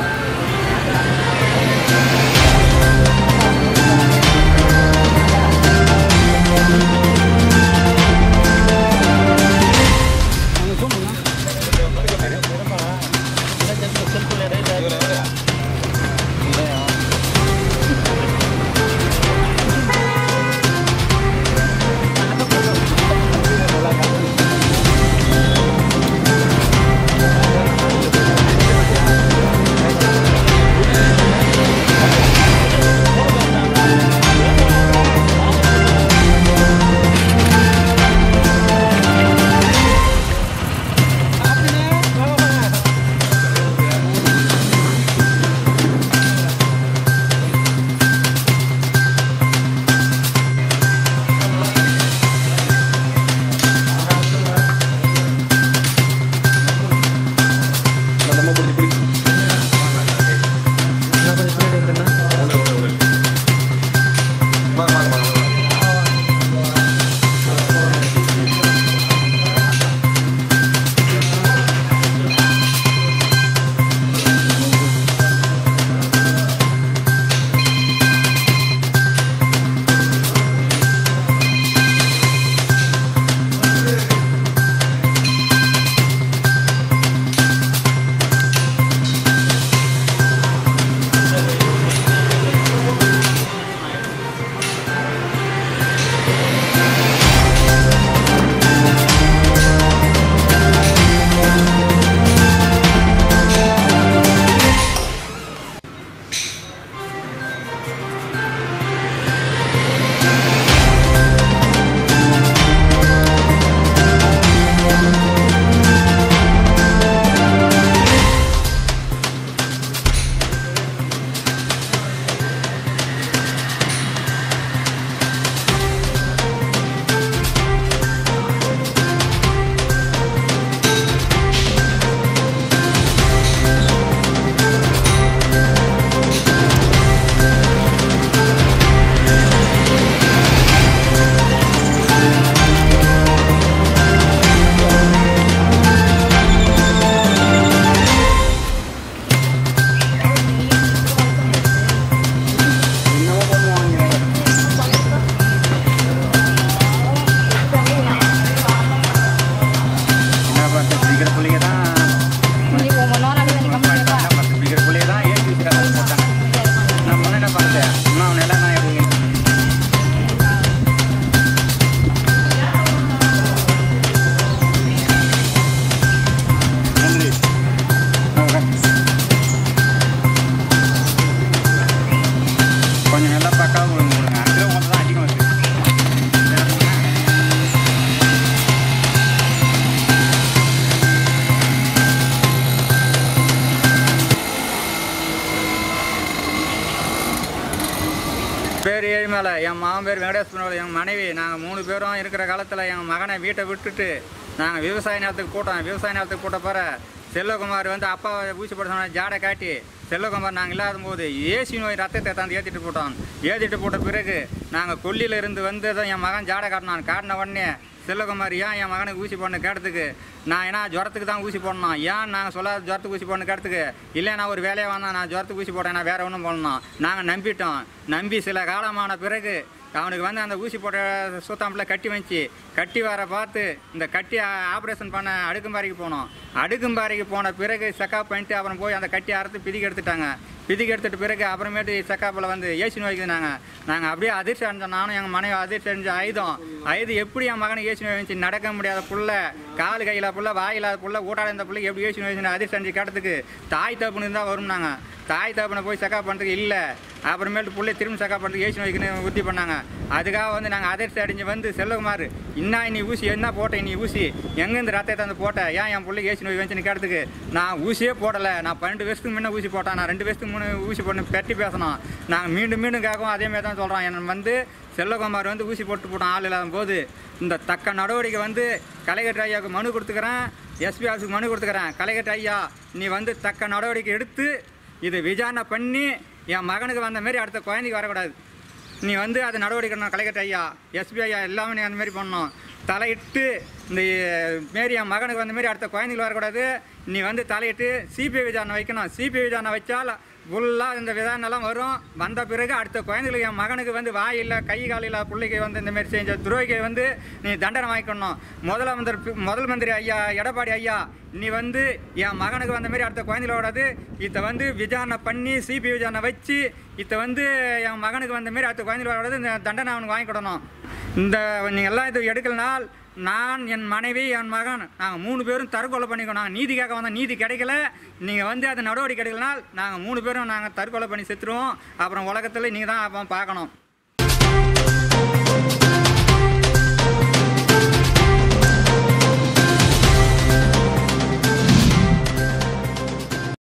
பேர் ஏழுமலை என் மாமன் பேர் வெங்கடேஸ்வரன் என் மனைவி நாங்கள் மூணு பேரும் இருக்கிற காலத்தில் என் மகனை வீட்டை விட்டுட்டு நாங்கள் விவசாய நிலத்துக்கு போட்டோம் விவசாய நிலத்துக்கு போட்ட பிற செல்வகுமார் வந்து அப்பா ஊசி போட சொன்ன ஜாடை காட்டி செல்வகுமார் நாங்கள் இல்லாத போது ஏசி நோய் ரத்தத்தை தாந்து ஏற்றிட்டு போட்டோம் ஏற்றிட்டு போட்ட பிறகு நாங்கள் கொல்லியில் இருந்து வந்ததும் என் மகன் ஜாடை காட்டினான் காட்டின உடனே செல்வகுமார் ஏன் என் மகனுக்கு ஊசி போடணும் கேட்டதுக்கு நான் ஏன்னா ஜுரத்துக்கு தான் ஊசி போடணும் ஏன் நாங்கள் சொல்லாத ஜுரத்துக்கு ஊசி போடணும் கேட்டதுக்கு இல்லை நான் ஒரு வேலையை வந்தேன் நான் ஜுரத்துக்கு ஊசி போட்டேன் நான் வேற ஒன்றும் போடணும் நாங்கள் நம்பிட்டோம் நம்பி சில காலமான பிறகு அவனுக்கு வந்து அந்த ஊசி போட்ட சுத்தாம்பில் கட்டி வச்சு கட்டி வர பார்த்து இந்த கட்டி ஆப்ரேஷன் பண்ண அடுக்கும்பாறைக்கு போனோம் அடுக்கும்பாறைக்கு போன பிறகு செக்கப் பண்ணிட்டு அப்புறம் போய் அந்த கட்டி அறுத்து பிதிக்கு எடுத்துட்டாங்க பிதிக்கு எடுத்துட்டு பிறகு அப்புறமேட்டு செக்கப்பில் வந்து ஏசி நோய்க்கு நாங்கள் நாங்கள் அப்படியே அதிர்ச்சி அடைஞ்சோம் நானும் எங்கள் மனைவி அதிர்ச்சி அடைஞ்ச ஆயுதம் ஆயுதம் எப்படி என் மகனை ஏசி நோய் வந்துச்சு நடக்க முடியாத புள்ள கால் கையில் புள்ள வாயில்லாத புள்ள ஊட்டாட இந்த புள்ள எப்படி ஏசி நோய் வந்துச்சு அதிர்ச்சி அடைஞ்சு கேட்டதுக்கு தாய் தப்புன்னு இருந்தால் வரும் நாங்கள் தாய் தப்புனை போய் செக்கப் பண்ணுறதுக்கு இல்லை அப்புறமேட்டு புள்ளை திரும்ப செக்கப் பண்ணுறதுக்கு ஏசி நோய்க்குன்னு உறுதி பண்ணாங்க அதுக்காக வந்து நாங்கள் அதிர்ச்சி அடைஞ்சு வந்து செல்வகுமார் இன்னா நீ ஊசி என்ன போட்ட நீ ஊசி எங்கேருந்து ரத்தத்தை வந்து போட்ட ஏன் என் பிள்ளை ஏசி நோய் வந்துச்சுன்னு கேட்டதுக்கு நான் ஊசியே போடலை நான் பன்னெண்டு வருஷத்துக்கு முன்னே ஊசி போட்டேன் நான் ரெண்டு வருஷத்துக்கு முன்னே ஊசி போட்டு பெட்டி பேசணும் நாங்கள் மீண்டும் மீண்டும் கேட்கவும் அதே மாதிரி தான் சொல்கிறோம் என்ன வந்து செல்வகுமார் வந்து ஊசி போட்டு போட்டான் ஆள் இல்லாத போது இந்த தக்க நடவடிக்கை வந்து கலைஞர் ஐயாவுக்கு மனு கொடுத்துக்கிறேன் எஸ்பி ஆஃபீஸுக்கு மனு கொடுத்துக்கிறேன் கலைஞர் ஐயா நீ வந்து தக்க நடவடிக்கை எடுத்து இது விசாரணை பண்ணி என் மகனுக்கு வந்த மாதிரி அடுத்த குழந்தைக்கு வரக்கூடாது நீ வந்து அது நடவடிக்கை எடுக்கணும் கலைஞர் ஐயா எஸ்பி ஐயா எல்லாமே நீ அந்த மாதிரி பண்ணணும் தலையிட்டு இந்த மாரி என் மகனுக்கு வந்த மாரி அடுத்த குழந்தைகள் வரக்கூடாது நீ வந்து தலையிட்டு சிபிஐ விசாரணை வைக்கணும் சிபிஐ விசாரணை வச்சால் ஃபுல்லாக இந்த விதானெல்லாம் வரும் வந்த பிறகு அடுத்த குழந்தைகளுக்கு என் மகனுக்கு வந்து வாய் இல்லை கை கால் இல்லா பிள்ளைக்கு வந்து இந்த மாதிரி செஞ்ச துரோகியை வந்து நீ தண்டனை வாங்கிக்கணும் முதலமைச்சர் முதல் மந்திரி ஐயா எடப்பாடி ஐயா நீ வந்து என் மகனுக்கு வந்த மாதிரி அடுத்த குழந்தைகளோடது இதை வந்து விசாரணை பண்ணி சிபிஐ விசாரணை வச்சு இதை வந்து என் மகனுக்கு வந்த மாதிரி அடுத்த குழந்தைகளோடது இந்த தண்டனை அவனுக்கு வாங்கி கொடுக்கணும் இந்த நீங்கள் எல்லாம் இது எடுக்கலனால் நான் என் மனைவி என் மகன் நாங்கள் மூணு பேரும் தற்கொலை பண்ணிக்கோ நாங்கள் நீதி கேட்க வந்தோம் நீதி கிடைக்கல நீங்கள் வந்து அது நடவடிக்கை எடுக்கலனால் நாங்கள் மூணு பேரும் நாங்கள் தற்கொலை பண்ணி செத்துருவோம் அப்புறம் உலகத்தில் நீங்கள் தான் அப்போ பார்க்கணும்